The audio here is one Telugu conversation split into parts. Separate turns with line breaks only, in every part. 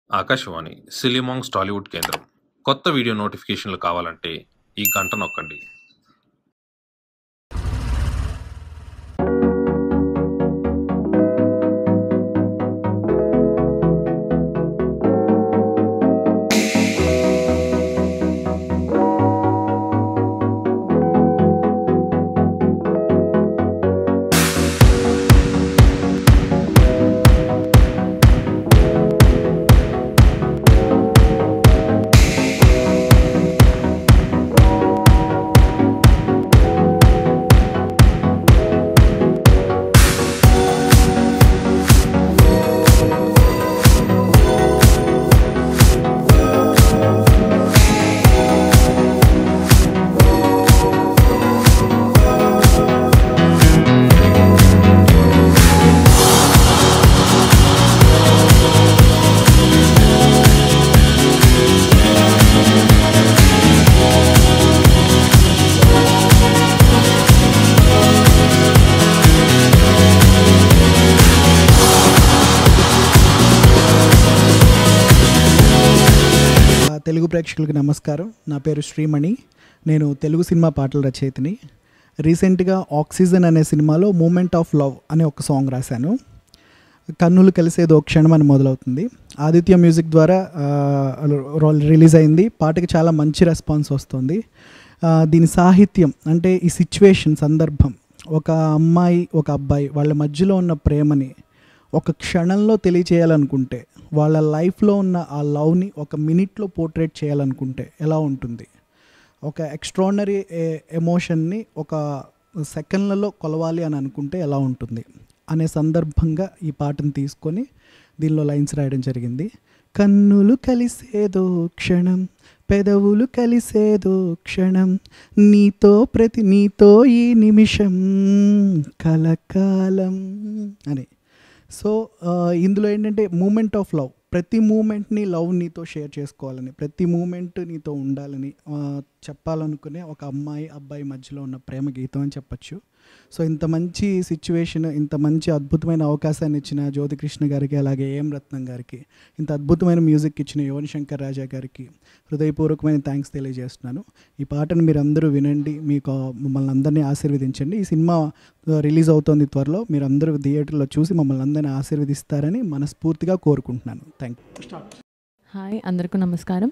ఆకాశవాణి సిలిమాంగ్స్ టాలీవుడ్ కేంద్రం కొత్త వీడియో నోటిఫికేషన్లు కావాలంటే ఈ గంట నొక్కండి
ఆ, తెలుగు ప్రేక్షకులకు నమస్కారం నా పేరు శ్రీమణి నేను తెలుగు సినిమా పాటల రచయితని రీసెంట్గా ఆక్సిజన్ అనే సినిమాలో మూమెంట్ ఆఫ్ లవ్ అనే ఒక సాంగ్ రాశాను కన్నులు కలిసేది ఒక క్షణం అని మొదలవుతుంది ఆదిత్య మ్యూజిక్ ద్వారా ఆ, రో- రిలీజ్ అయింది పాటకి చాలా మంచి రెస్పాన్స్ వస్తుంది ఆ, దీని సాహిత్యం అంటే ఈ సిచ్యువేషన్ సందర్భం ఒక అమ్మాయి ఒక అబ్బాయి వాళ్ళ మధ్యలో ఉన్న ప్రేమని ఒక క్షణంలో తెలియచేయాలనుకుంటే వాళ్ళ లైఫ్లో ఉన్న ఆ లవ్ని ఒక మినిట్లో పోర్ట్రేట్ చేయాలనుకుంటే ఎలా ఉంటుంది ఒక ఎక్స్ట్రాడినరీ ఎమోషన్ని ఒక సెకండ్లలో కొలవాలి అని అనుకుంటే ఎలా ఉంటుంది అనే సందర్భంగా ఈ పాటను తీసుకొని దీనిలో లైన్స్ రాయడం జరిగింది కన్నులు కలిసేదో క్షణం పెదవులు కలిసేదో క్షణం నీతో ప్రతి నీతో ఈ నిమిషం కలకాలం అని సో ఆ, ఇందులో ఏంటంటే మూమెంట్ ఆఫ్ లవ్ ప్రతి మూమెంట్ని లవ్ నీతో షేర్ చేసుకోవాలని ప్రతి మూమెంట్ నీతో ఉండాలని ఆ, చెప్పాలనుకునే ఒక అమ్మాయి అబ్బాయి మధ్యలో ఉన్న ప్రేమ గీతం అని చెప్పచ్చు సో ఇంత మంచి సిచ్యువేషన్ ఇంత మంచి అద్భుతమైన అవకాశాన్ని ఇచ్చిన జ్యోతికృష్ణ గారికి అలాగే ఏం రత్నం గారికి ఇంత అద్భుతమైన మ్యూజిక్ ఇచ్చిన యువన్ శంకర్ రాజా గారికి హృదయపూర్వకమైన థ్యాంక్స్ తెలియజేస్తున్నాను ఈ పాటను మీరు అందరూ వినండి మీకు మమ్మల్ని అందరినీ ఆశీర్వదించండి ఈ సినిమా ఆ, రిలీజ్ అవుతోంది త్వరలో మీరు అందరూ థియేటర్లో చూసి మమ్మల్ని అందరినీ ఆశీర్వదిస్తారని మనస్ఫూర్తిగా కోరుకుంటున్నాను థ్యాంక్ యూ
హాయ్ అందరికీ నమస్కారం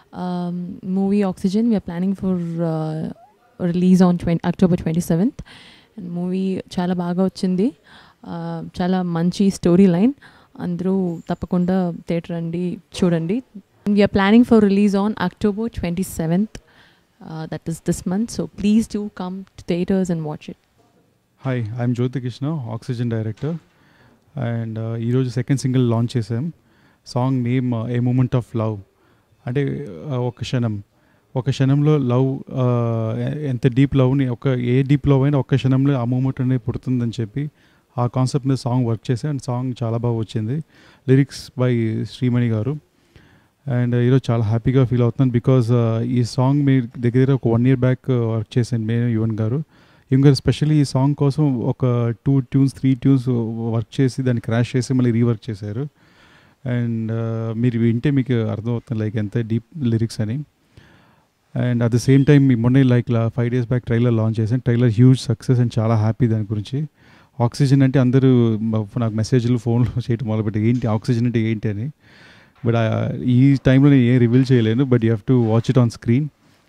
movie Oxygen we're planning for release on twenty October twenty seventh and movie చాలా బాగా వచ్చింది Uh, చాలా మంచి స్టోరీ లైన్ అందరూ తప్పకుండా థియేటర్ రండి చూడండి we're planning for release on October twenty seventh that is this month so please do come to theatres and watch it
hi I'm Jyothi Krishna Oxygen director and ఈరోజు సెకండ్ సింగిల్ లాంచ్ చేసాం song name a moment of love అంటే uh, ఒక క్షణం ఒక క్షణంలో లవ్ ఎంత డీప్ లవ్ని ఒక ఏ డీప్ లవ్ అయినా ఒక్క క్షణంలో ఆ మూమెంట్ అనేది పుడుతుందని చెప్పి ఆ కాన్సెప్ట్ మీద సాంగ్ వర్క్ చేసి అండ్ సాంగ్ చాలా బాగా వచ్చింది లిరిక్స్ బై శ్రీమణి గారు అండ్ ఈరోజు చాలా హ్యాపీగా ఫీల్ అవుతున్నాను బికాజ్ ఈ సాంగ్ మీ దగ్గర దగ్గర ఒక వన్ ఇయర్ బ్యాక్ వర్క్ చేశాను నేను యువన్ గారు ఇంకా స్పెషల్లీ ఈ సాంగ్ కోసం ఒక two tunes three tunes work చేసి దాన్ని క్రాష్ చేసి మళ్ళీ రీవర్క్ చేశారు అండ్ మీరు వింటే మీకు అర్థమవుతుంది లైక్ ఎంత డీప్ లిరిక్స్ అని and at the same time మొన్నే like five days back trailer launch చేశాను ట్రైలర్ హ్యూజ్ సక్సెస్ అండ్ చాలా హ్యాపీ దాని గురించి ఆక్సిజన్ అంటే అందరూ మ- నాకు మెసేజ్లు ఫోన్లో చేయటం మొదలుపెట్టి ఏంటి ఆక్సిజన్ అంటే ఏంటి అని బట్ ఈ టైంలో నేను ఏం రివీల్ చేయలేను but you have to watch it on screen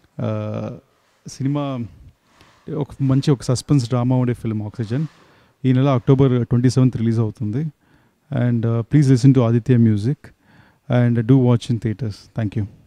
cinema ఒక మంచి ఒక సస్పెన్స్ డ్రామా ఉండే ఫిల్మ్ ఆక్సిజన్ ఈ నెల అక్టోబర్ ట్వంటీ సెవెంత్ రిలీజ్ అవుతుంది and please listen to Aditya music and do watch in theatres thank you